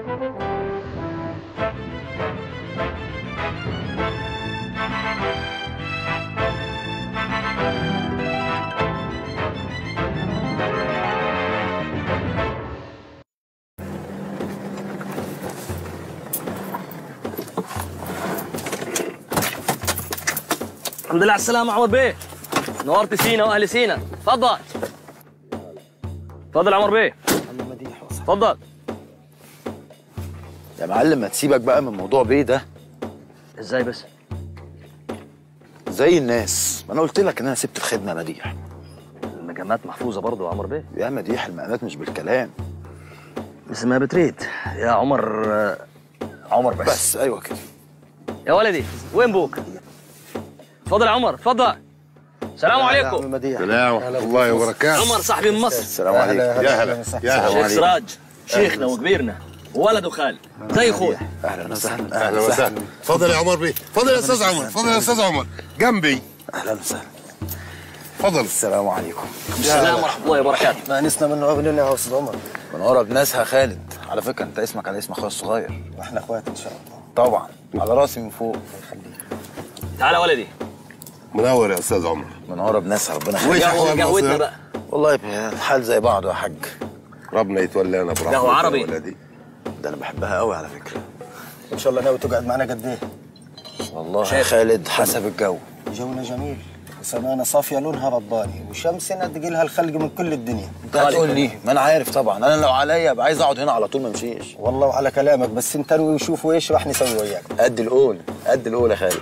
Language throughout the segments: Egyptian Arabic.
الحمد لله على السلامة عمر بيه نورت سينا واهل سينا تفضل تفضل عمر بيه تفضل يا معلم ما تسيبك بقى من موضوع بيه ده ازاي بس زي الناس ما انا قلت لك ان انا سبت الخدمه مديح المجامات محفوظة برضه يا عمر بيه يا مديح المقامات مش بالكلام بس ما بتريد يا عمر آه، عمر بس, بس ايوه كده يا ولدي وين بوك تفضل يا عمر تفضل السلام عليكم مديح السلام ورحمة الله وبركاته عمر صاحبي من مصر السلام عليكم يا هلا يا هلا شيخ سراج شيخنا وكبيرنا وولده خالي زي اخوي اهلا وسهلا اهلا وسهلا تفضل يا عمر بيه تفضل يا استاذ عمر تفضل يا استاذ عمر جنبي اهلا وسهلا تفضل السلام عليكم السلام ورحمة الله وبركاته ما نسنا منه قبل يا استاذ عمر منوره بناسها خالد على فكره انت اسمك على اسم اخويا الصغير واحنا اخوات ان شاء الله طبعا على راسي من فوق تعال يا ولدي منور يا استاذ عمر منوره بناسها ربنا وإيش يخليك أحوال قهوتنا مصر؟ بقى والله يا الحال زي بعضه يا حاج ربنا يتولانا برحمته قهوة عربي. يا ولدي. ده انا بحبها قوي على فكره ان شاء الله ناوي تقعد معنا قد ايه والله يا خالد حسب الجو جونا جميل وسمانا صافيه لونها رباني وشمسنا تقيلها الخلق من كل الدنيا انت هتقول لي ما انا عارف طبعا انا لو عليا ابقى عايز اقعد هنا على طول ما امشيش والله وعلى كلامك بس انت نوي وشوفوا ايش راح نسوي وياك قد القول قد القول يا خالد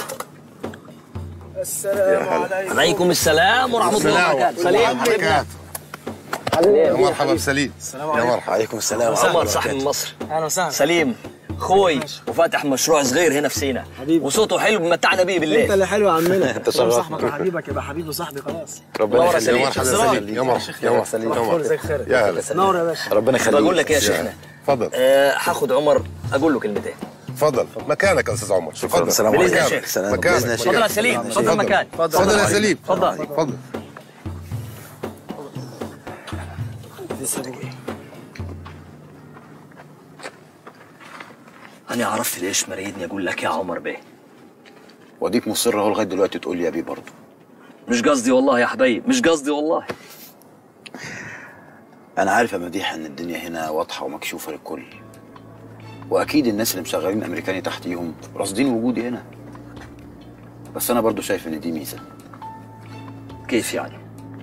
السلام عليكم عليكم السلام ورحمة الله وبركاته سليم حبيبنا يا مرحبا بسليم يا مرحبا عليكم السلام عمر صاحبي من مصر اهلا وسهلا سليم اخوي وفاتح مشروع صغير هنا في سينا حبيبي. وصوته حلو بمتعنا بيه انت بالليل اللي حلو يا عمنا انت شرفنا. صاحبك وحبيبك يبقى حبيبي وصاحبي خلاص ربنا منورة يخليك سليم. يا مرحبا سلام. سليم يا مرحبا يا مرحبا يا فول زي مرحبا خير يا هلا نور يا باشا ربنا يخليك بقول لك إيه يا شيخنا تفضل أه هاخد عمر اقول له كلمتين تفضل مكانك يا استاذ عمر تفضل السلام بإذن عليكم الشيخ. السلام مكانك. بإذن الشيخ. تفضل يا سليم تفضل مكان تفضل يا سليم تفضل تفضل انا عرفت ليش مريدني اقول لك يا عمر بيه واديك مصر اهو لغايه دلوقتي تقول لي يا بيه برضه مش قصدي والله يا حبيب مش قصدي والله انا عارف يا مديح ان الدنيا هنا واضحه ومكشوفه للكل واكيد الناس اللي مشغلين امريكاني تحتيهم راصدين وجودي هنا بس انا برضه شايف ان دي ميزه كيف يعني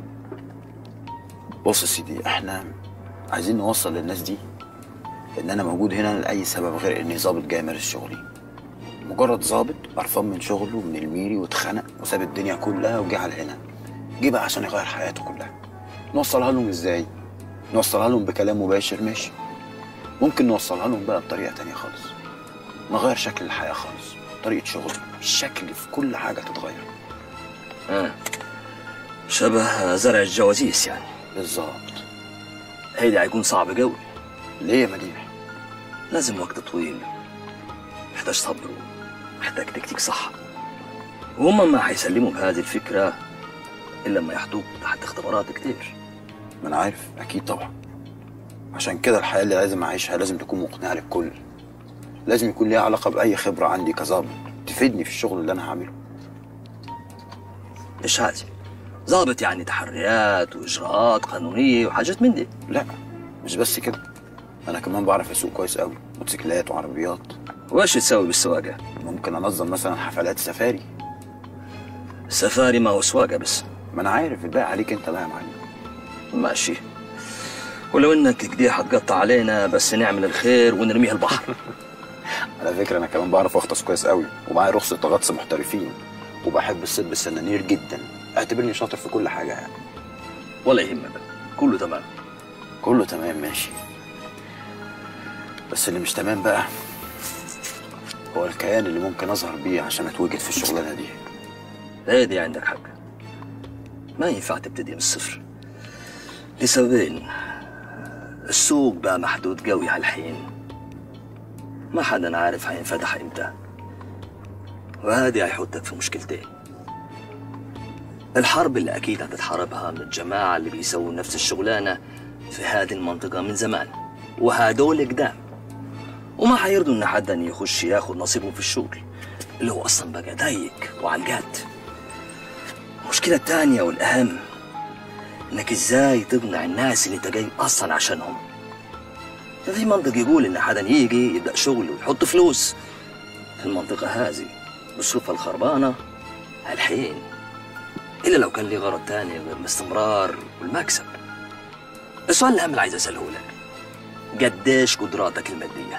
بص يا سيدي احنا عايزين نوصل للناس دي ان انا موجود هنا لاي سبب غير اني ظابط جاي مارس شغلي مجرد ظابط قرفان من شغله ومن الميري واتخنق وساب الدنيا كلها وجه على هنا جه بقى عشان يغير حياته كلها نوصلها لهم ازاي نوصلها لهم بكلام مباشر ماشي ممكن نوصلها لهم بقى بطريقه تانية خالص نغير شكل الحياه خالص طريقه شغل الشكل في كل حاجه تتغير آه. شبه زرع الجوازيس يعني بالظبط هيدا هيكون صعب قوي ليه يا مديح لازم وقت طويل محتاج صبر محتاج تكتيك صح وهم ما حيسلموا بهذه الفكرة إلا لما يحطوك تحت اختبارات كتير ما انا عارف اكيد طبعا عشان كده الحياه اللي لازم اعيشها لازم تكون مقنعه للكل لازم يكون ليها علاقه باي خبره عندي كظابط تفيدني في الشغل اللي انا هعمله مش هذه ضابط يعني تحريات وإجراءات قانونية وحاجات من دي لا مش بس كده انا كمان بعرف اسوق كويس قوي موتوسيكلات وعربيات وإيش تسوي بالسواقة؟ ممكن انظم مثلا حفلات سفاري سفاري ما هو سواقة بس ما انا عارف الباقي عليك انت بقى يا معلم ماشي ولو انك كده حتقطع علينا بس نعمل الخير ونرميه البحر على فكره انا كمان بعرف اغطس كويس قوي ومعايا رخصه غطس محترفين وبحب الصيد بالسنانير جدا اعتبرني شاطر في كل حاجه يعني ولا يهمك كله تمام كله تمام ماشي بس اللي مش تمام بقى هو الكيان اللي ممكن اظهر بيه عشان اتوجد في الشغلانه دي ايه دي عندك حق ما ينفع تبتدي من الصفر لسببين السوق بقى محدود قوي هالحين ما حدا عارف هينفتح امتى وهذه هيحطك في مشكلتين الحرب اللي اكيد هتتحاربها من الجماعه اللي بيسووا نفس الشغلانه في هذه المنطقه من زمان وهدول قدام وما حيرضوا ان حدا يخش ياخد نصيبه في الشغل اللي هو اصلا بقى ضيق وعلى الجد المشكله التانية والاهم انك ازاي تقنع الناس اللي انت جاي اصلا عشانهم ما في منطق يقول ان حدا يجي يبدا شغل ويحط فلوس في المنطقه هذه بظروفها الخربانه الحين الا لو كان لي غرض تاني غير الاستمرار والمكسب السؤال الاهم اللي عايز اساله لك قديش قدراتك الماديه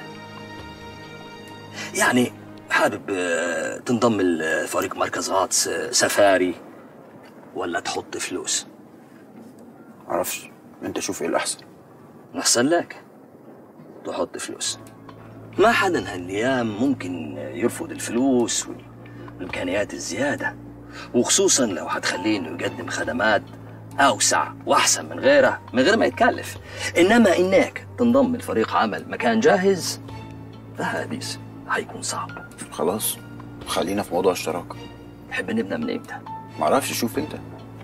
يعني حابب آه، تنضم لفريق مركز غاطس آه، سفاري ولا تحط فلوس معرفش انت شوف ايه الاحسن أحسن لك تحط فلوس ما حدا هالايام ممكن يرفض الفلوس والامكانيات الزياده وخصوصا لو هتخليه انه يقدم خدمات اوسع واحسن من غيره من غير ما يتكلف انما انك تنضم لفريق عمل مكان جاهز فهذه هيكون صعب خلاص خلينا في موضوع الشراكه تحب نبدا من امتى معرفش شوف انت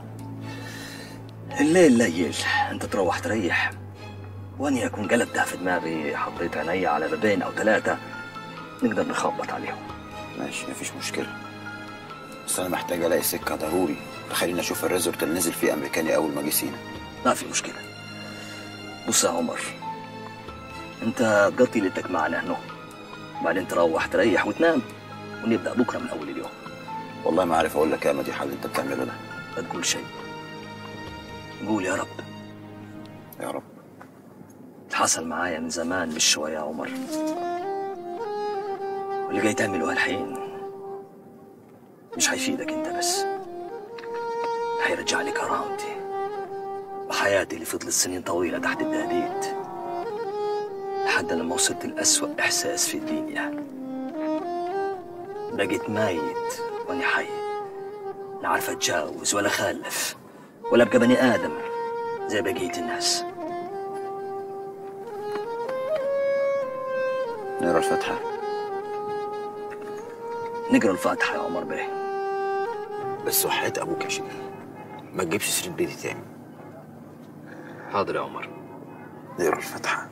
الليل ليل انت تروح تريح واني اكون قلبتها في دماغي حطيت عيني على بابين او ثلاثه نقدر نخبط عليهم ماشي مفيش مشكله بس انا محتاج الاقي سكه ضروري تخليني اشوف الريزورت اللي نزل فيه امريكاني اول ما جه سينا ما في مشكلة بص يا عمر انت تقضي ليلتك معنا هنا بعدين تروح تريح وتنام ونبدأ بكرة من أول اليوم والله ما عارف اقول لك يا مديح اللي انت بتعمله ده لا تقول شيء قول يا رب يا رب حصل معايا من زمان مش شوية يا عمر واللي جاي تعمله هالحين مش هيفيدك انت بس هيرجع لي كرامتي وحياتي اللي فضلت سنين طويلة تحت التهديد لحد لما وصلت لأسوأ إحساس في الدنيا بقيت ميت وأنا حي لا عارف أتجاوز ولا خلف ولا أبقى بني آدم زي بقية الناس نقرا الفاتحه نقرا الفاتحة يا عمر بيه بس وحياة ابوك يا شيخ ما تجيبش سيره بيتي تاني حاضر يا عمر نقرا الفاتحه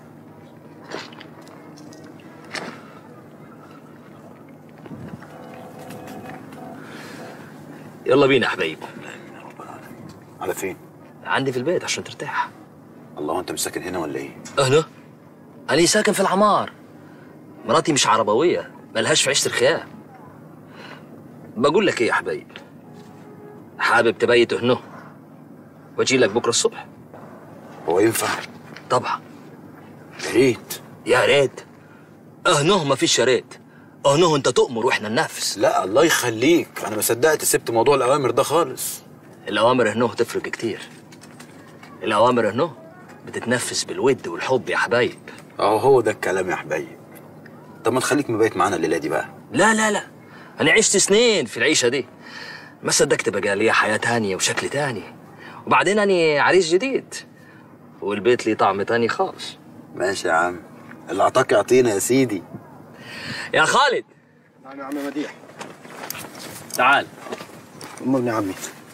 يلا بينا يا حبايب على فين عندي في البيت عشان ترتاح الله انت مش ساكن هنا ولا ايه أنا أنا ساكن في العمار مراتي مش عربوية ملهاش في عيشة الخيام بقول لك إيه يا حبايب حابب تبيت هنا واجي لك بكرة الصبح هو ينفع طبعا يا ريت يا ريت أهنه ما فيش يا ريت أهنه أنت تؤمر وإحنا ننفذ لا الله يخليك انا ما صدقت سبت موضوع الاوامر ده خالص الأوامر هنا تفرق كتير الأوامر هنا بتتنفذ بالود والحب يا حبايب اهو هو ده الكلام يا حبايب طب ما تخليك مبيت معانا الليله دي بقى لا لا لا أنا عشت سنين في العيشة دي ما صدقت بقى لي حياة تانية وشكل تاني وبعدين أنا عريس جديد والبيت ليه طعم تاني خالص ماشي يا عم اللي اعطاك يعطينا يا سيدي يا خالد نعم يا عم مديح تعال أمرني يا عمي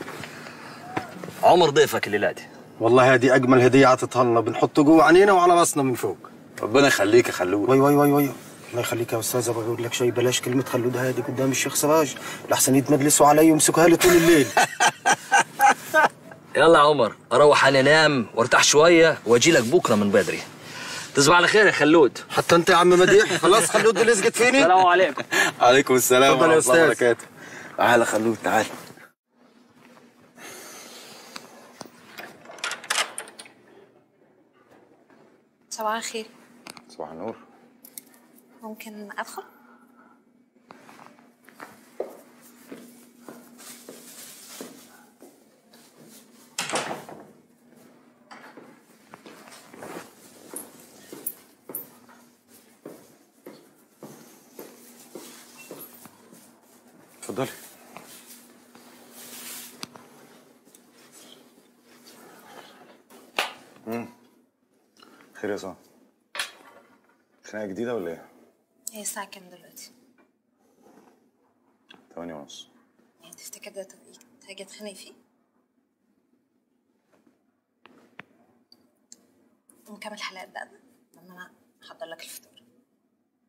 عمر ضيفك الليلة دي والله هذه أجمل هدية عطتها لنا بنحطه جوه عينينا وعلى راسنا من فوق ربنا يخليك يا خلود وي وي وي وي الله يخليك يا استاذ ابغى اقول لك شيء بلاش كلمه خلود هادي قدام الشيخ سراج لحسن يتمجلسوا علي ويمسكوها لي طول الليل يلا يا عمر أروح أنا أنام وارتاح شوية وأجي لك بكرة من بدري تصبح على خير يا خلود حتى انت يا عم مديح خلاص خلود اللي لزقت فيني السلام عليكم عليكم السلام اتفضل يا ورحمة الله أستاذ. وبركاته تعال يا خلود تعال صباح الخير صباح النور ممكن ادخل اتفضلي خير يا صاحبي خناقة جديدة ولا ايه؟ هي الساعة كام دلوقتي؟ تمانية ونص يعني تفتكر ده توقيت هاجي اتخانق فيه؟ ونكمل حلقات بقى لما انا احضر لك الفطور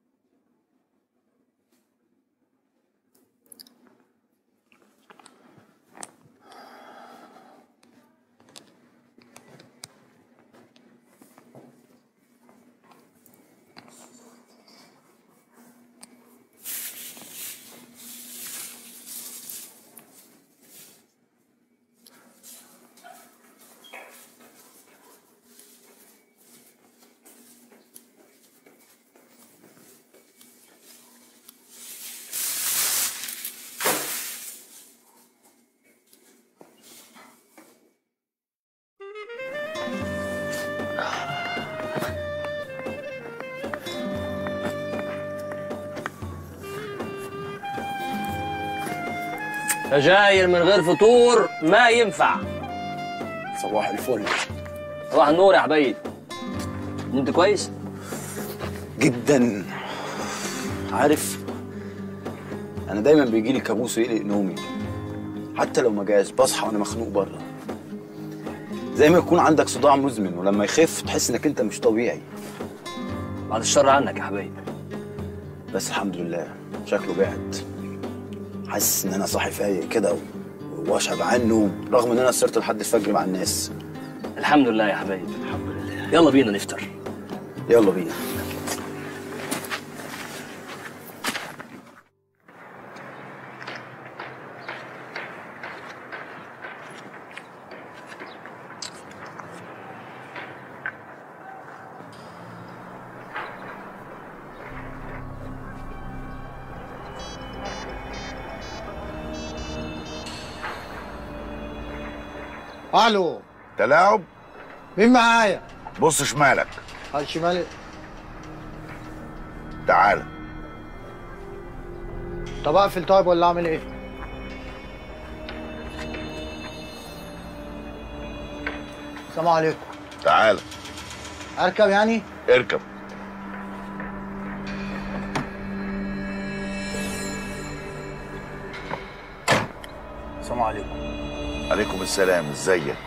سجاير من غير فطور ما ينفع صباح الفل صباح النور يا حبيب انت كويس جدا عارف انا دايما بيجي لي كابوس ويقلق نومي حتى لو ما جاش بصحى وانا مخنوق بره زي ما يكون عندك صداع مزمن ولما يخف تحس انك انت مش طبيعي بعد الشر عنك يا حبيب بس الحمد لله شكله بعد حاسس ان انا صاحي فايق كده و- وشبعان نوم رغم ان انا سهرت لحد الفجر مع الناس الحمد لله يا حبيب الحمد لله يلا بينا نفطر يلا بينا الو تلاعب مين معايا؟ بص شمالك على الشمال تعال طب اقفل طيب ولا اعمل ايه؟ السلام عليكم تعال اركب يعني؟ اركب السلام عليكم عليكم السلام ازيك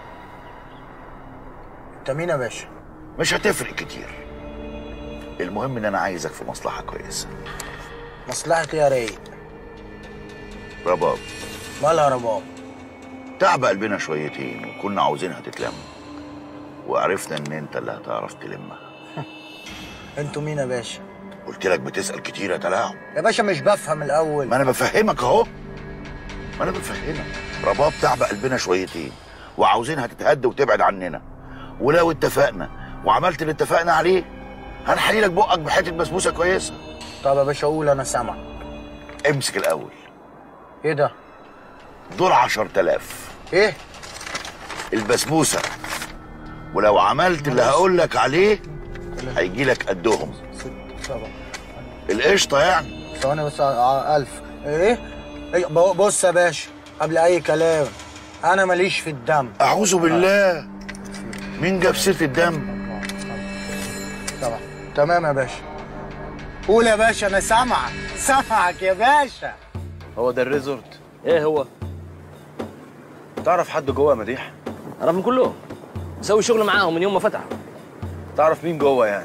انت مين يا باشا؟ مش هتفرق كتير المهم ان انا عايزك في مصلحه كويسه مصلحتي يا رايق رباب مالها رباب تعب قلبنا شويتين وكنا عاوزينها تتلم وعرفنا ان انت اللي هتعرف تلمها انتوا مين يا باشا؟ قلت لك بتسال كتير يا تلاعب يا باشا مش بفهم الاول ما انا بفهمك اهو ما انا بفهمك رباب تعب قلبنا شويتين وعاوزينها تتهد وتبعد عننا ولو اتفقنا وعملت اللي اتفقنا عليه هنحلي لك بقك بحته بسبوسه كويسه طب يا باشا قول انا سامع امسك الاول ايه ده؟ دول 10000 ايه؟ البسبوسه ولو عملت اللي هقول لك عليه هيجي لك قدهم ست سبعة القشطه يعني ثواني بس ع- ألف ايه؟ إيه؟ ب- بص يا باشا قبل أي كلام أنا ماليش في الدم اعوذ بالله مين جاب سيره الدم طبعا تمام يا باشا قول يا باشا أنا سامعك سامعك يا باشا هو ده الريزورت ايه هو تعرف حد جوه يا مديح اعرفهم كلهم مسوي شغل معاهم من يوم ما فتحوا تعرف مين جوه يعني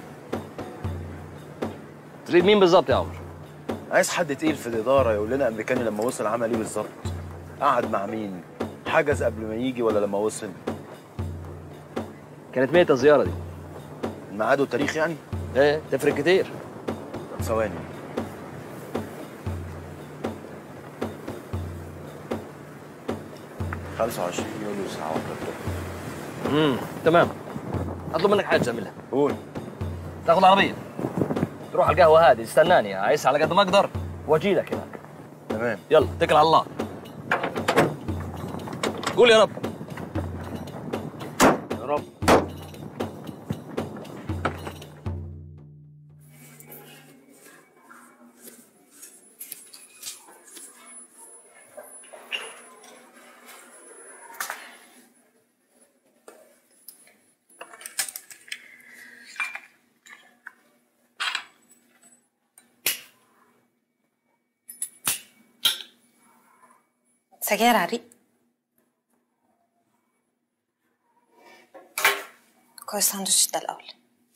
تريد مين بالظبط يا عمر عايز حد تقيل في الاداره يقول لنا امريكاني لما وصل عمل ايه بالظبط قعد مع مين حجز قبل ما يجي ولا لما وصل كانت ميتة الزيارة دي الميعاد والتاريخ يعني ايه تفرق كتير طب ثواني خمسة وعشرين يوليو الساعة واحدة الظهر امم تمام اطلب منك حاجة تعملها قول تاخذ عربية تروح على القهوة هذه تستناني عايز على قد ما اقدر واجي لك هناك تمام يلا اتكل على الله قول يا رب يا رب سجاير على الريق كويس ساندوتش ده الأول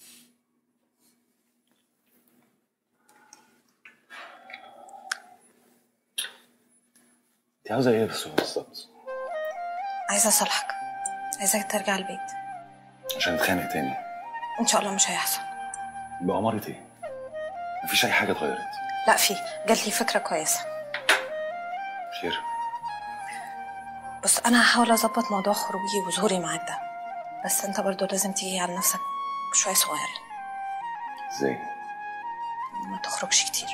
انت عاوزه ايه بس بالظبط عايزة أصالحك عايزاك ترجع البيت عشان نتخانق تاني إن شاء الله مش هيحصل بأمارة ايه مفيش اي حاجه اتغيرت لا في جات لي فكرة كويسة خير بص أنا هحاول أظبط موضوع خروجي وظهوري معاك ده بس أنت برضو لازم تيجي على نفسك شوية صغير ازاي ما تخرجش كتير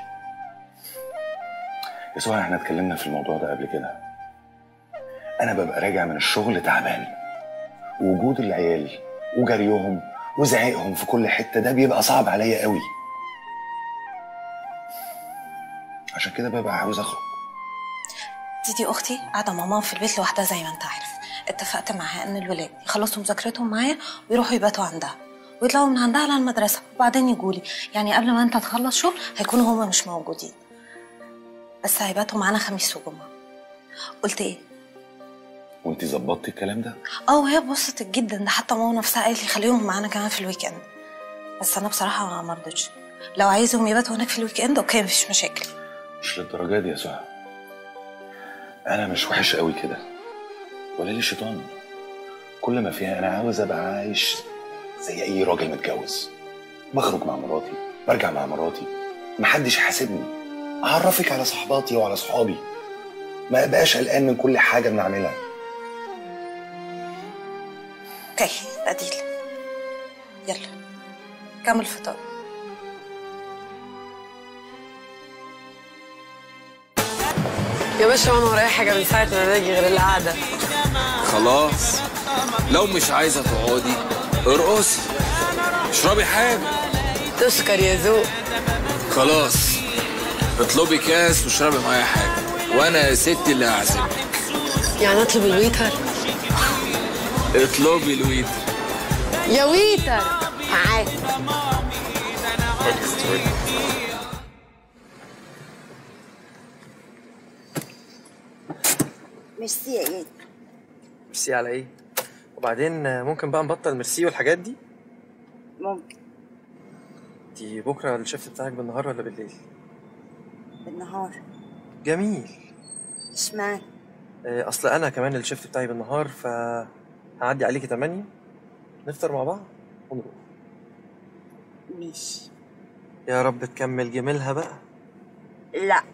يا سهى احنا اتكلمنا في الموضوع ده قبل كده انا ببقى راجع من الشغل تعبان ووجود العيال وجريهم وزعيقهم في كل حته ده بيبقى صعب عليا قوي عشان كده ببقى عاوز اخرج دي دي اختي قاعده مع ماما في البيت لوحدها زي ما انت عارف اتفقت معاها ان الولاد يخلصوا مذاكرتهم معايا ويروحوا يباتوا عندها ويطلعوا من عندها على المدرسه وبعدين يجولي يعني قبل ما انت تخلص شغل هيكونوا هما مش موجودين بس هيباتوا معانا خميس وجمعه قلت ايه وانت ظبطتي الكلام ده اه وهي اتبسطت جدا ده حتى ماما نفسها قالت لي خليهم معانا كمان في الويك اند بس انا بصراحه ما رضيتش لو عايزهم يباتوا هناك في الويك اند اوكي مفيش مشاكل مش للدرجه دي يا سهى انا مش وحش قوي كده ولا لي شيطان كل ما فيها انا عاوز ابقى عايش زي اي راجل متجوز بخرج مع مراتي برجع مع مراتي محدش يحاسبني اعرفك على صحباتي وعلى صحابي ما ابقاش قلقان من كل حاجه بنعملها اوكي بديل يلا كمل فطار يا باشا وانا ورايا حاجه من ساعه ما باجي غير القعده خلاص لو مش عايزه تقعدي ارقصي اشربي حاجه تشكر يا ذوق خلاص اطلبي كاس واشربي معايا حاجه وانا يا ستي اللي هعزمك يعني اطلب الويتر اطلبي الويت يا ويتر تعال ميرسي يا ايه ميرسي على ايه وبعدين آه، ممكن بقى نبطل ميرسي والحاجات دي ممكن دي بكره الشفت بتاعك بالنهار ولا بالليل بالنهار جميل اشمعنى آه، اصل انا كمان الشفت بتاعي بالنهار ف هعدي عليكي 8 نفطر مع بعض ونروح ماشي يا رب تكمل جميلها بقى لا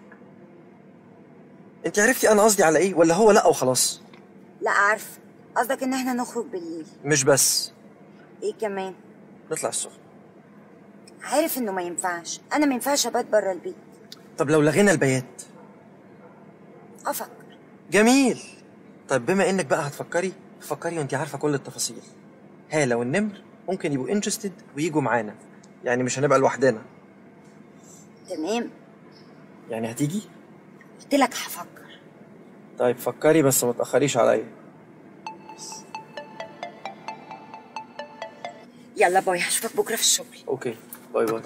انت عرفتي انا قصدي على ايه ولا هو لا وخلاص لا عارفه قصدك ان احنا نخرج بالليل مش بس ايه كمان نطلع السخن عارف انه ما ينفعش انا ما ينفعش ابات بره البيت طب لو لغينا البيات افكر جميل طيب بما انك بقى هتفكري فكري وانت عارفه كل التفاصيل هالة والنمر ممكن يبقوا انترستد ويجوا معانا يعني مش هنبقى لوحدنا تمام يعني هتيجي قلت لك هفكر طيب فكري بس ما تاخريش عليا يلا باي هشوفك بكره في الشغل اوكي باي باي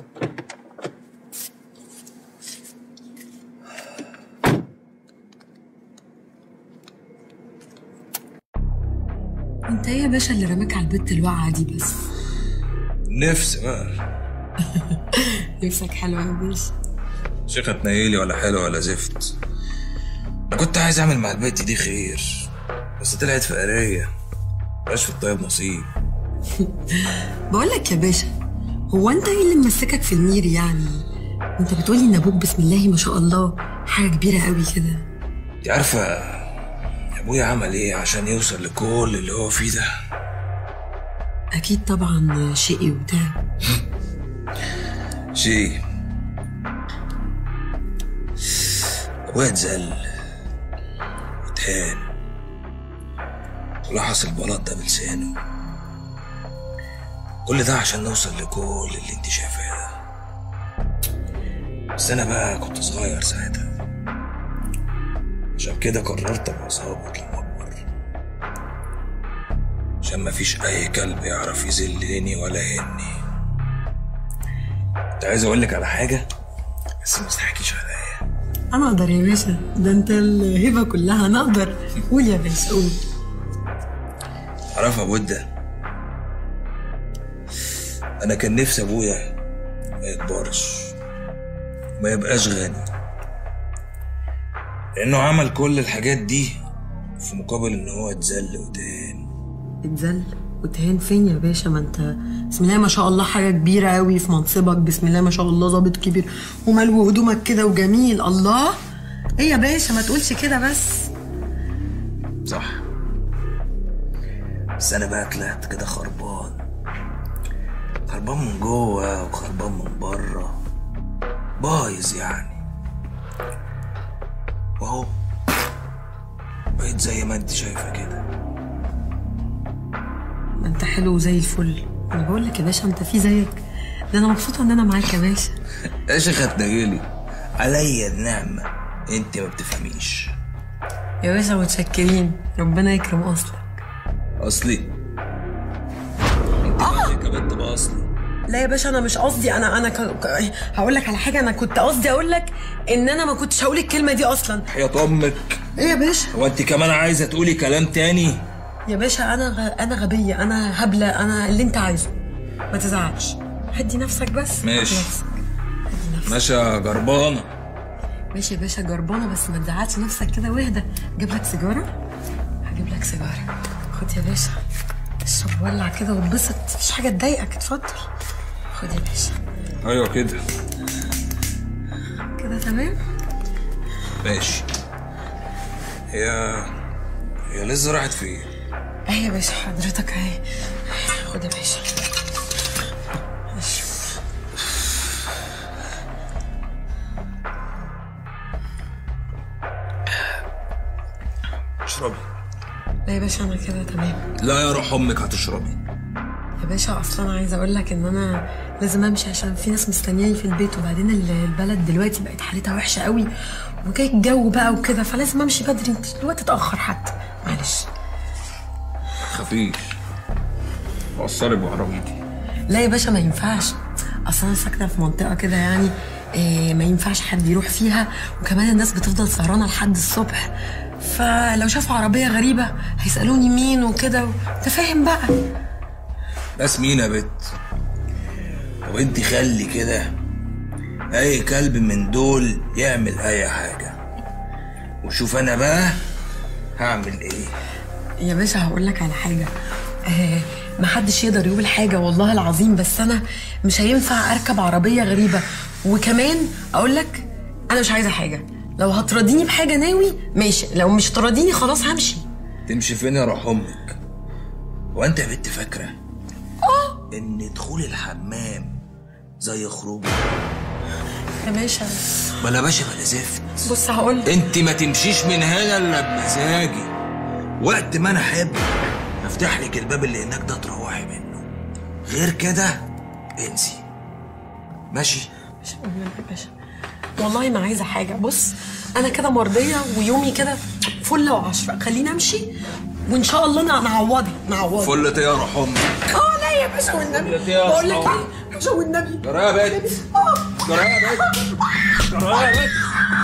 انت ايه يا باشا اللي رماك على البت الواقعه دي بس نفس بقى نفسك حلوه يا باشا شيخة تنيلي ولا حلو ولا زفت انا كنت عايز اعمل مع البت دي خير بس طلعت فقرية مبقاش في الطيب نصيب بقول لك يا باشا هو انت ايه اللي ممسكك في المير يعني انت بتقولي ان ابوك بسم الله ما شاء الله حاجه كبيره قوي كده انت عارفة ابويا عمل ايه عشان يوصل لكل اللي هو فيه ده اكيد طبعا شقي وبتاع شيء ابويا اتذل واتهان ولحس البلاط ده بلسانه كل ده عشان نوصل لكل اللي انت شايفاه ده بس انا بقى كنت صغير ساعتها عشان كده قررت ابقى ظابط لما اكبر عشان مفيش اي كلب يعرف يذلني ولا يهني كنت عايز اقول لك على حاجه بس ما تضحكيش عليا انا اقدر يا باشا ده انت الهبه كلها انا اقدر قول يا باشا قول عارف ابو ده انا كان نفسي ابويا ما يكبرش ما يبقاش غني لانه عمل كل الحاجات دي في مقابل ان هو اتذل وتهان اتذل وتهان فين يا باشا ما انت بسم الله ما شاء الله حاجه كبيره قوي في منصبك بسم الله ما شاء الله ظابط كبير وملو هدومك كده وجميل الله ايه يا باشا ما تقولش كده بس صح بس انا بقى طلعت كده خربان خربان من جوه وخربان من بره بايظ يعني واهو بقيت زي ما انت شايفه كده ما انت حلو زي الفل انا بقول لك يا باشا انت في زيك ده انا مبسوطه ان انا معاك يا باشا ايش خدتجيلي عليا النعمه انت ما بتفهميش يا باشا متشكرين ربنا يكرم اصلك اصلي انت مالك يا بنت باصلي لا يا باشا انا مش قصدي انا انا ك... ك... هقول لك على حاجه انا كنت قصدي اقول لك ان انا ما كنتش هقول الكلمه دي اصلا يا امك ايه يا باشا هو انت كمان عايزه تقولي كلام تاني يا باشا انا غ... انا غبيه انا هبله انا اللي انت عايزه ما تزعلش هدي نفسك بس ماشي. هدي نفسك. ماشي يا جربانه ماشي يا باشا جربانه بس ما تزعلش نفسك كده واهدى اجيب لك سيجاره هجيب لك سيجاره خد يا باشا اشرب ولع كده واتبسط مفيش حاجه تضايقك اتفضل خد يا باشا ايوه كده كده تمام ماشي هي هي لسه راحت فين اهي يا باشا حضرتك اهي خد يا باشا اشرب اشربي لا يا باشا انا كده تمام لا يا روح امك هتشربي يا باشا اصلا انا عايزه اقول لك ان انا لازم امشي عشان في ناس مستنياني في البيت وبعدين ال- البلد دلوقتي بقت حالتها وحشه قوي وجاي الجو بقى وكده فلازم امشي بدري انت الوقت اتاخر حتى معلش خفيف وصلي بعربيتي لا يا باشا ما ينفعش اصلا انا ساكنه في منطقه كده يعني إيه ما ينفعش حد يروح فيها وكمان الناس بتفضل سهرانه لحد الصبح فلو شافوا عربيه غريبه هيسالوني مين وكده انت فاهم بقى ناس مين يا بت طب انت خلي كده اي كلب من دول يعمل اي حاجه وشوف انا بقى هعمل ايه يا باشا هقول لك على حاجه آه ما حدش يقدر يقول حاجه والله العظيم بس انا مش هينفع اركب عربيه غريبه وكمان اقول لك انا مش عايزه حاجه لو هتراضيني بحاجه ناوي ماشي لو مش تراضيني خلاص همشي تمشي فين يا روح امك وانت يا بنت فاكره ان دخول الحمام زي خروجه يا باشا بلا باشا بلا زفت بص هقول لك انت ما تمشيش من هنا الا بمزاجي وقت ما انا احب افتح لك الباب اللي هناك ده تروحي منه غير كده انسي ماشي مش مهم يا باشا والله ما عايزه حاجه بص انا كده مرضيه ويومي كده فل وعشرة خليني امشي وان شاء الله انا نعوضها نعوضها فل يا روح امك اه لا يا باشا والنبي فل يا بقول لك أصحابي. ايه يا باشا والنبي جرى يا بنت جرى يا بنت جرى يا بنت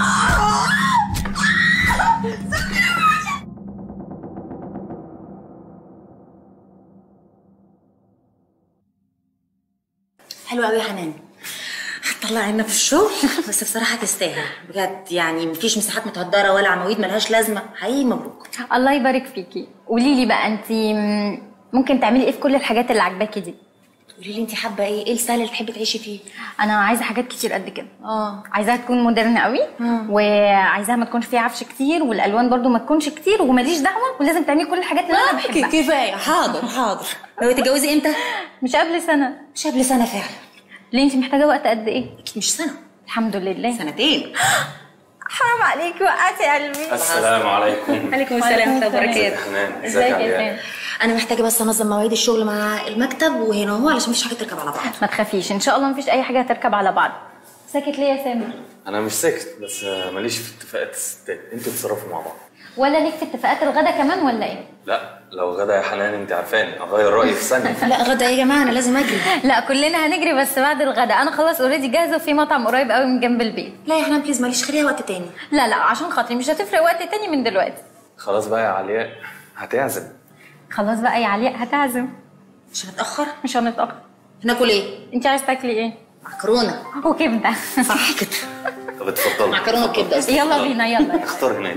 حلو قوي يا حنان هتطلع عنا في الشغل بس بصراحه تستاهل بجد يعني مفيش مساحات متهدره ولا عواميد ملهاش لازمه حقيقي مبروك الله يبارك فيكي قولي لي بقى انت ممكن تعملي ايه في كل الحاجات اللي عاجباكي دي قولي لي انت حابه ايه ايه السهل اللي تحبي تعيشي فيه انا عايزه حاجات كتير قد كده اه عايزاها تكون مودرن قوي وعايزاها ما تكونش فيها عفش كتير والالوان برضو ما تكونش كتير وماليش دعوه ولازم تعملي كل الحاجات اللي انا بحبها كفايه حاضر حاضر ناويه تتجوزي امتى مش قبل سنه مش قبل سنه فعلا ليه انت محتاجه وقت قد ايه اكيد مش سنه الحمد لله سنتين حرام عليكي وقعتي قلبي السلام عليكم عليكم السلام ورحمه الله وبركاته حنان ازيك يا علياء؟ سام انا محتاجه بس انظم مواعيد الشغل مع المكتب وهنا هو علشان مفيش حاجه تركب على بعض ما تخافيش ان شاء الله مفيش اي حاجه هتركب على بعض ساكت ليه يا سامر انا مش ساكت بس ماليش في اتفاقات الستات انتوا تتصرفوا مع بعض ولا ليك في اتفاقات الغدا كمان ولا ايه لا لو غدا يا حنان انت عارفاني اغير رايي في ثانيه لا غدا يا جماعه انا لازم اجري لا كلنا هنجري بس بعد الغدا انا خلاص اوريدي جاهزه وفي مطعم قريب قوي من جنب البيت لا يا حنان بليز ماليش خليها وقت تاني لا لا عشان خاطري مش هتفرق وقت تاني من دلوقتي خلاص بقى يا علياء هتعزم خلاص بقى يا علياء هتعزم مش هنتاخر مش هنتاخر ناكل ايه انت عايز تاكلي ايه مكرونه وكبده صح كده طب اتفضل معكرونه وكبده قصدي. يلا بينا يلا اختار هناك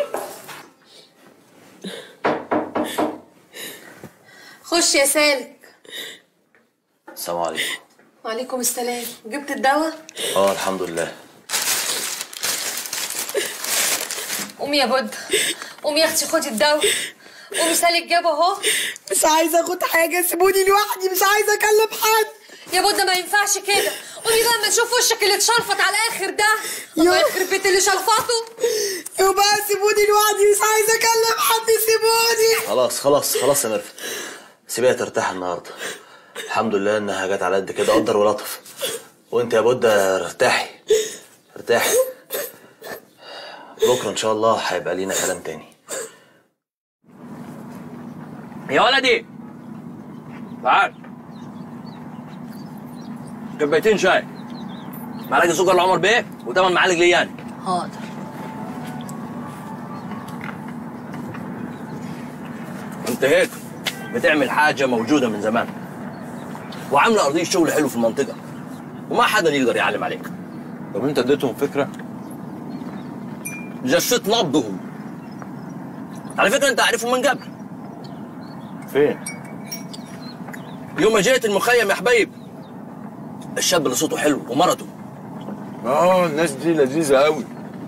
خش يا سالك السلام عليكم وعليكم السلام جبت الدواء اه الحمد لله قومي يا بود قومي يا اختي خدي الدواء قومي سالك جاب اهو مش عايزه اخد حاجه سيبوني لوحدي مش عايزه اكلم حد يا بود ما ينفعش كده قومي بقى ما نشوف وشك اللي اتشلفط على الاخر ده الله يخرب بيت اللي شلفطه يبقى سيبوني لوحدي مش عايزه اكلم حد سيبوني خلاص خلاص خلاص يا ميرفت سيبيها ترتاح النهارده الحمد لله انها جت على قد كده قدر ولطف وانت يا بودة ارتاحي ارتاحي بكره ان شاء الله هيبقى لينا كلام تاني يا ولدي تعال كبايتين شاي معلقة سكر لعمر بيه وثمان معالق ليان حاضر انت هيك بتعمل حاجة موجودة من زمان وعاملة أرضية شغل حلو في المنطقة وما حدا يقدر يعلم عليك طب انت اديتهم فكرة؟ جشت نبضهم على فكرة أنت عارفهم من قبل فين؟ يوم ما جيت المخيم يا حبيب الشاب اللي صوته حلو ومرته اه الناس دي لذيذة قوي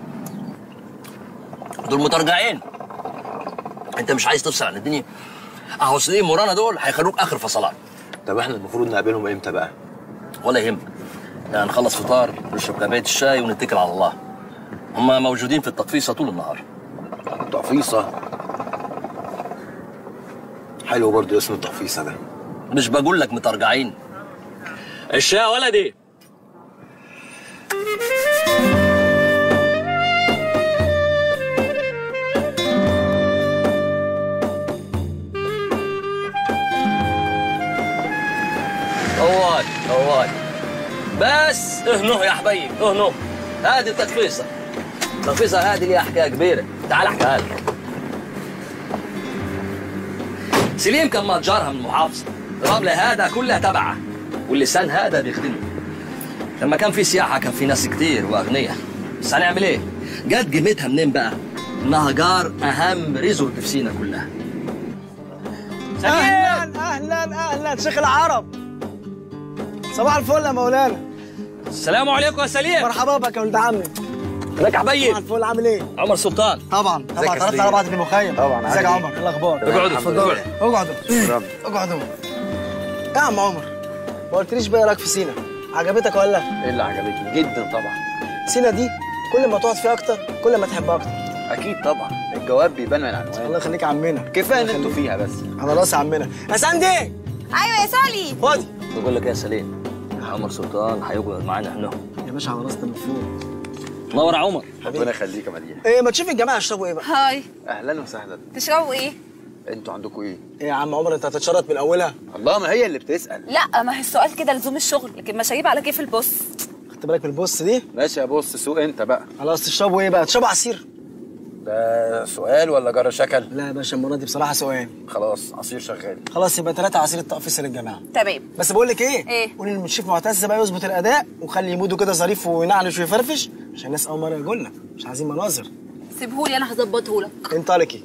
دول مترجعين انت مش عايز تفصل عن الدنيا اهو سليم ورانا دول هيخلوك اخر فصلات طب احنا المفروض نقابلهم امتى بقى؟ ولا يهمك يعني نخلص فطار نشرب كوبايه الشاي ونتكل على الله هم موجودين في التطفيصه طول النهار تقفيصة حلو برضو اسم التقفيصة ده مش بقول لك مترجعين الشاي يا ولدي اول اول بس اهنه يا حبيب اهنه هذه التقفيصه التقفيصه هذه ليها حكايه كبيره تعال احكيها لك سليم كان متجرها من المحافظه الرمله هذا كلها تبعه واللسان هذا بيخدمه لما كان في سياحه كان في ناس كتير واغنياء بس هنعمل ايه؟ جت قيمتها منين بقى؟ انها جار اهم ريزورت في سينا كلها اهلا اهلا اهلا شيخ العرب صباح الفل يا مولانا السلام عليكم يا سليم مرحبا بك يا ولد عمي ازيك يا حبيب صباح الفل عامل ايه؟ عمر سلطان طبعا ازيك طبعا يا تعرفنا سليم؟ على بعض في المخيم طبعا ازيك يا عادي. عمر ايه الاخبار؟ اقعدوا، اتفضلوا اتفضلوا. اقعدوا اقعدوا يا عم عمر ما قلتليش بقى إيه رايك في سينا عجبتك ولا؟ ايه اللي عجبتني جدا طبعا سينا دي كل ما تقعد فيها اكتر كل ما تحبها اكتر اكيد طبعا الجواب بيبان من العنوان الله يخليك يا عمنا كفايه ان انتوا فيها بس على راسي يا عمنا يا ساندي ايوه يا سولي خد بقول لك إيه يا سليم عمر سلطان هيقعد معانا هنا يا باشا على راسنا من فوق نور يا عمر ربنا يخليك يا مديح ايه ما تشوف الجماعه يشربوا ايه بقى؟ هاي اهلا وسهلا تشربوا ايه؟ انتوا عندكم ايه؟ ايه يا عم عمر انت هتتشرط من اولها الله ما هي اللي بتسال لا ما هي السؤال كده لزوم الشغل لكن مشاريب على كيف البص خدت بالك من البص دي؟ ماشي يا بص سوق انت بقى خلاص تشربوا ايه بقى؟ تشربوا عصير ده سؤال ولا جرى شكل؟ لا يا باشا المره دي بصراحه سؤال خلاص عصير شغال خلاص يبقى ثلاثة عصير التقفيص للجماعه تمام بس بقول لك ايه؟ ايه؟ قولي للمشرف معتز بقى يظبط الاداء وخلي موده كده ظريف وينعنش ويفرفش عشان الناس اول مره يقولنا مش عايزين مناظر سيبهولي انا هظبطه لك انطلقي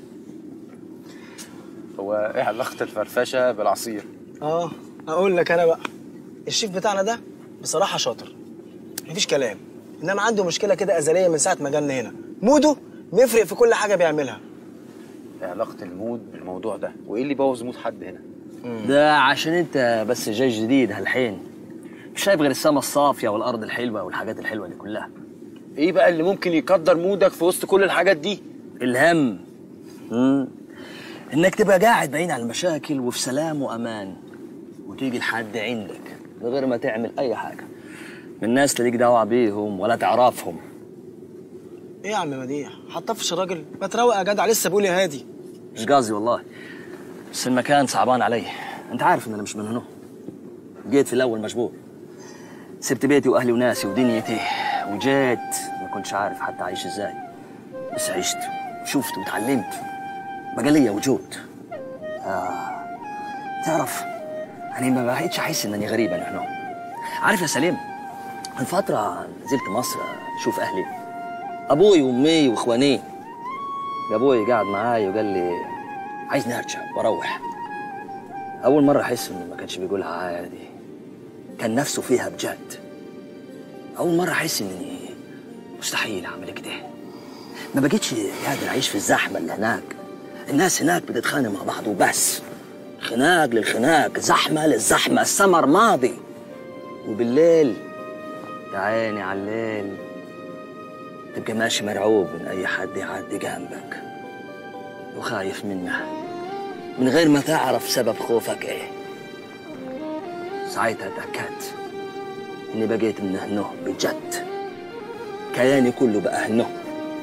هو ايه علاقه الفرفشه بالعصير؟ اه اقول لك انا بقى الشيف بتاعنا ده بصراحه شاطر مفيش كلام انما عنده مشكله كده ازليه من ساعه ما جالنا هنا موده بيفرق في كل حاجه بيعملها ايه علاقه المود بالموضوع ده؟ وايه اللي بوظ مود حد هنا؟ ده عشان انت بس جاي جديد هالحين مش شايف غير السما الصافيه والارض الحلوه والحاجات الحلوه دي كلها ايه بقى اللي ممكن يقدر مودك في وسط كل الحاجات دي؟ الهم مم. انك تبقى قاعد بعيد عن المشاكل وفي سلام وامان وتيجي لحد عندك من غير ما تعمل اي حاجه من ناس تليك دعوه بيهم ولا تعرفهم ايه يا عم مديح هتطفش الراجل ما تروق يا جدع لسه بقول يا هادي مش قصدي والله بس المكان صعبان علي انت عارف ان انا مش من هنا جيت في الاول مجبور سبت بيتي واهلي وناسي ودنيتي وجيت ما كنتش عارف حتى اعيش ازاي بس عشت شفت وتعلمت بقى ليا وجود آه. تعرف انا ما بقيتش احس انني غريب انا هنا عارف يا سليم من فتره نزلت مصر اشوف اهلي ابوي وامي واخواني ابوي قاعد معاي وقال لي عايز نرجع واروح اول مره احس انه ما كانش بيقولها عادي كان نفسه فيها بجد اول مره احس اني مستحيل اعمل كده ما بقيتش قادر اعيش في الزحمه اللي هناك الناس هناك بتتخانق مع بعض وبس خناق للخناق زحمه للزحمه السمر ماضي وبالليل يا عيني على الليل تبقى ماشي مرعوب من اي حد يعدي جنبك وخايف منه من غير ما تعرف سبب خوفك ايه ساعتها تأكدت اني بقيت من هنو بجد كياني كله بقى هنو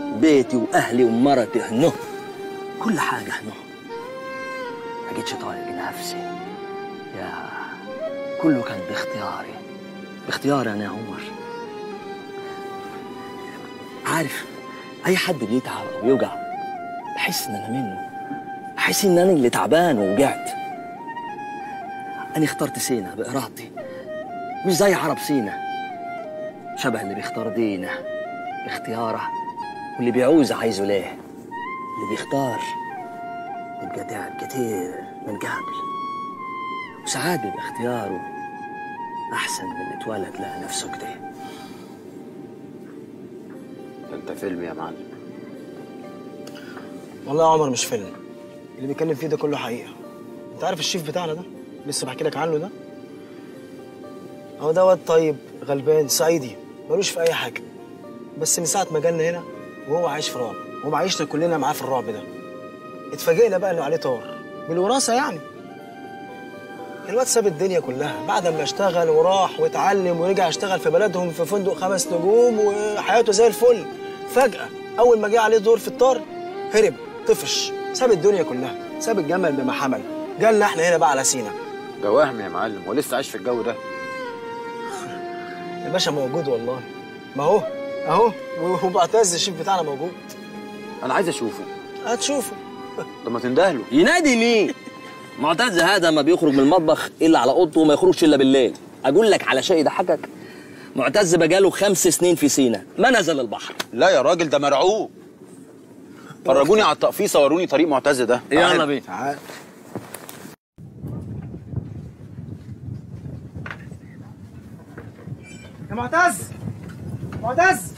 بيتي واهلي ومرتي هنو كل حاجه هنو ما جيتش طايق نفسي يا كله كان باختياري باختياري انا يا عمر عارف اي حد بيتعب او يوجع بحس ان انا منه بحس ان انا اللي تعبان ووجعت انا اخترت سينا بارادتي مش زي عرب سينا شبه اللي بيختار دينه باختياره واللي بيعوز عايزه ليه اللي بيختار يبقى تعب كتير من قبل وساعات بيبقى اختياره احسن من اللي اتولد لقى نفسه كده ده انت فيلم يا معلم والله يا عمر مش فيلم اللي بيتكلم فيه ده كله حقيقه انت عارف الشيف بتاعنا ده لسه بحكي لك عنه ده هو ده واد طيب غلبان صعيدي ملوش في اي حاجه بس من ساعه ما جالنا هنا وهو عايش في رعب وهو عايشنا كلنا معاه في الرعب ده اتفاجئنا بقى انه عليه طار بالوراثه يعني الواد ساب الدنيا كلها بعد ما اشتغل وراح واتعلم ورجع اشتغل في بلدهم في فندق خمس نجوم وحياته زي الفل فجأة أول ما جه عليه دور في الطار هرب طفش ساب الدنيا كلها ساب الجمل بما حمل جالنا احنا هنا بقى على سينا ده وهم يا معلم ولسه عايش في الجو ده يا باشا موجود والله ما هو اهو ومعتز الشيف بتاعنا موجود انا عايز اشوفه هتشوفه طب ما تندهله ينادي مين معتز هذا ما بيخرج من المطبخ الا على اوضته وما يخرجش الا بالليل اقول لك على شيء يضحكك معتز بقاله خمس سنين في سينا ما نزل البحر لا يا راجل ده مرعوب فرجوني على التقفيصه وروني طريق معتز ده يلا تعال. بينا تعال يا معتز معتز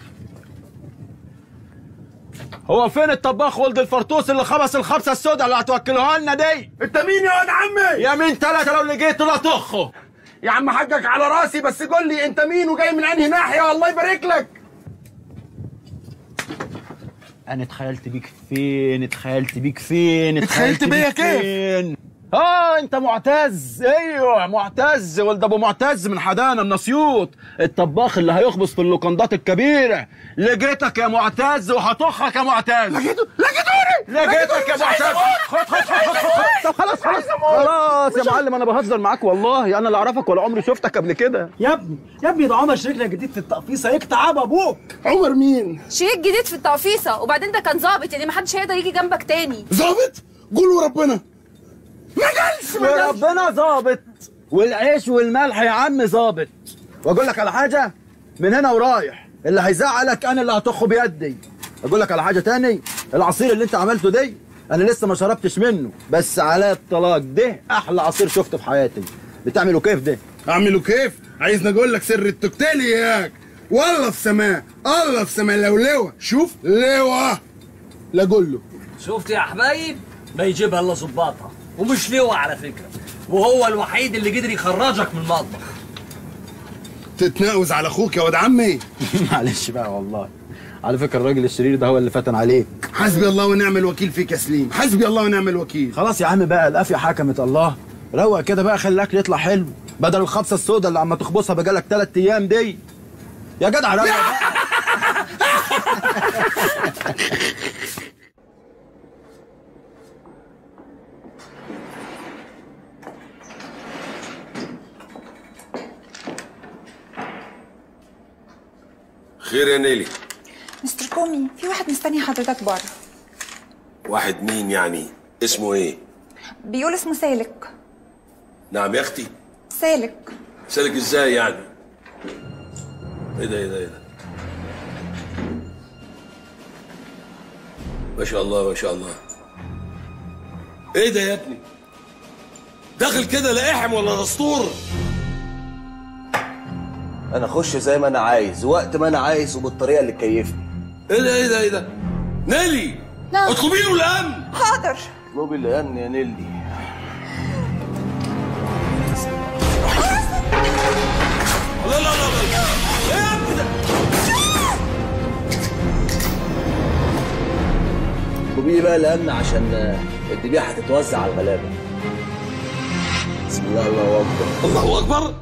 هو فين الطباخ ولد الفرطوس اللي خبص الخبزه السوداء اللي هتوكلوها لنا دي؟ انت مين يا واد عمي؟ يا مين تلاتة لو لقيته لا طخه يا عم حقك على راسي بس قول لي انت مين وجاي من انهي ناحيه الله يبارك لك انا اتخيلت بيك فين اتخيلت بيك فين اتخيلت بيا بيك كيف؟ فين اه انت معتز ايوه معتز ولد ابو معتز من حدانا من اسيوط الطباخ اللي هيخبز في اللوكندات الكبيره لقيتك يا معتز وهطخك يا معتز لقيته لقيتوني لقيتك يا معتز خد خد خد خد خد طب خلاص خلاص خلاص يا معلم انا بهزر معاك والله انا لا اعرفك ولا عمري شفتك قبل كده يا ابني يا ابني ده عمر شريكنا جديد في التقفيصه يكتعب ابوك عمر مين؟ شريك جديد في التقفيصه وبعدين ده كان ظابط يعني محدش هيقدر يجي جنبك تاني ظابط؟ قولوا ربنا ما جالش ما جالش وربنا ظابط والعيش والملح يا عم ظابط واقول لك على حاجه من هنا ورايح اللي هيزعلك انا اللي هطخه بيدي اقول لك على حاجه تاني العصير اللي انت عملته دي انا لسه ما شربتش منه بس على الطلاق ده احلى عصير شفته في حياتي بتعمله كيف ده اعمله كيف؟ عايزني اقول لك سر التوكتيل اياك والله في سماء الله في سماء لو لواء شوف لواء لا قول له شفت يا حبايب ما يجيبها الا ظباطها ومش لواء على فكره وهو الوحيد اللي قدر يخرجك من المطبخ تتناوز على اخوك يا واد عمي معلش بقى والله على فكره الراجل الشرير ده هو اللي فتن عليك حسبي الله ونعم الوكيل فيك يا سليم حسبي الله ونعم الوكيل خلاص يا عم بقى القافيه حكمت الله روق كده بقى خلي الاكل يطلع حلو بدل الخبزه السوداء اللي عم تخبصها بقالك ثلاث ايام دي يا جدع روق بقى خير يا نيلي مستر كومي في واحد مستني حضرتك بره واحد مين يعني اسمه ايه بيقول اسمه سالك نعم يا اختي سالك سالك ازاي يعني ايه ده ايه ده ايه ده ما شاء الله ما شاء الله ايه ده يا ابني داخل كده لا احم ولا دستور انا اخش زي ما انا عايز وقت ما انا عايز وبالطريقه اللي تكيفني ايه ده ايه ده ايه ده نيلي نعم اطلبي له الامن حاضر اطلبي الامن يا نيلي لا لا لا لا ايه يا ابني ده اطلبي بقى الامن عشان آه، الذبيحه هتتوزع على الغلابه بسم الله الله اكبر الله اكبر